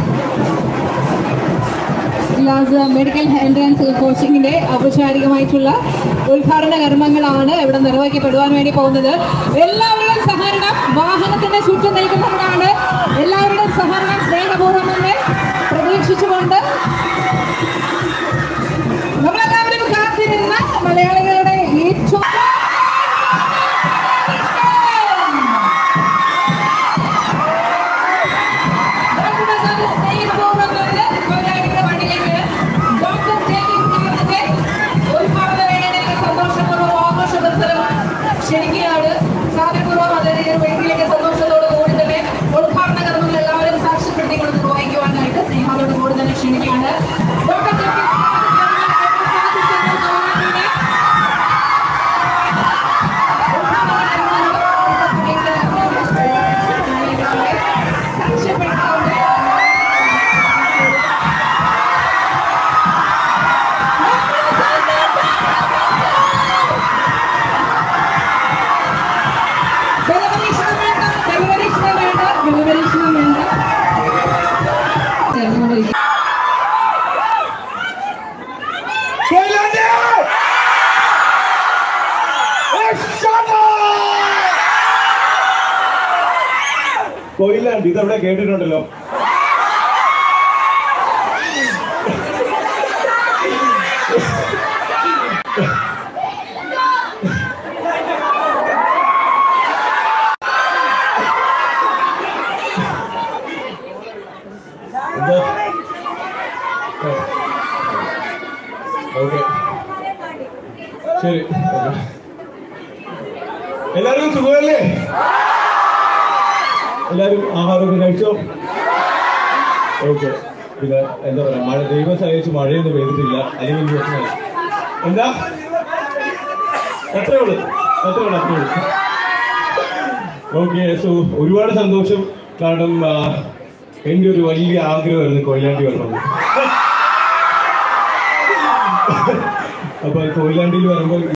ജില്ലാസ് medical entrance കോച്ചിങ്ങിന്റെ ഔപചാരികമായിട്ടുള്ള ഉദ്ഘാടന കർമ്മങ്ങളാണ് ഇവിടെ നിർവഹിക്കപ്പെടുവാൻ വേണ്ടി പോകുന്നത് എല്ലാവരുടെയും സഹകരണം വാഹനത്തിന്റെ ചുറ്റും നിൽക്കുന്നവരാണ് എല്ലാവരുടെയും സഹകരണം സ്നേഹപൂർവ്വം തന്നെ പ്രതീക്ഷിച്ചുകൊണ്ട് നമ്മളെല്ലാവരും കാത്തിരുന്ന മലയാളികളുടെ ഏറ്റവും ക്ഷണിക്കുകയാണ് സാധ്യപൂർവ്വം അതായത് വേദിയിലേക്ക് സന്തോഷത്തോടു കൂടി തന്നെ ഉദ്ഘാടന കർമ്മങ്ങൾ എല്ലാവരും സാക്ഷ്യപ്പെടുത്തിക്കൊണ്ട് നിർവഹിക്കുവാനായിട്ട് സ്നേഹത്തോടു കൂടി തന്നെ ക്ഷണിക്കുകയാണ് ഡോക്ടർ ബലപരീക്ഷണം വേണ്ട ബലപരീക്ഷണം വേണ്ട ബലപരീക്ഷണം വേണ്ട ചേർന്നുകൊണ്ടിരിക്കും കൊയിലാണ്ടി! രക്ഷപ്പെടാ! കൊയിലാണ്ടി ഇതവിടെ കേട്ടിട്ടുണ്ടല്ലോ എന്താ ഓക്കെ ശരി ഓക്കെ. എല്ലാവർക്കും സുഖമല്ലേ എല്ലാവരും ആഹാരമൊക്കെ കഴിച്ചോ ഓക്കെ പിന്നെ എന്താ പറയാ മഴ ദൈവം സഹായിച്ച് മഴയൊന്നും പെയ്തിട്ടില്ല അല്ലെങ്കിൽ പ്രശ്നമില്ല എന്താ അത്രേ ഉള്ളൂ അത്രേ ഉള്ളൂ അത്രേ ഉള്ളൂ ഓക്കെ സോ ഒരുപാട് സന്തോഷം കാരണം ആ, എൻ്റെ ഒരു വലിയ ആഗ്രഹമായിരുന്നു കൊയിലാണ്ടി വരണം അപ്പൊ കൊയിലാണ്ടിയിൽ വരുമ്പോൾ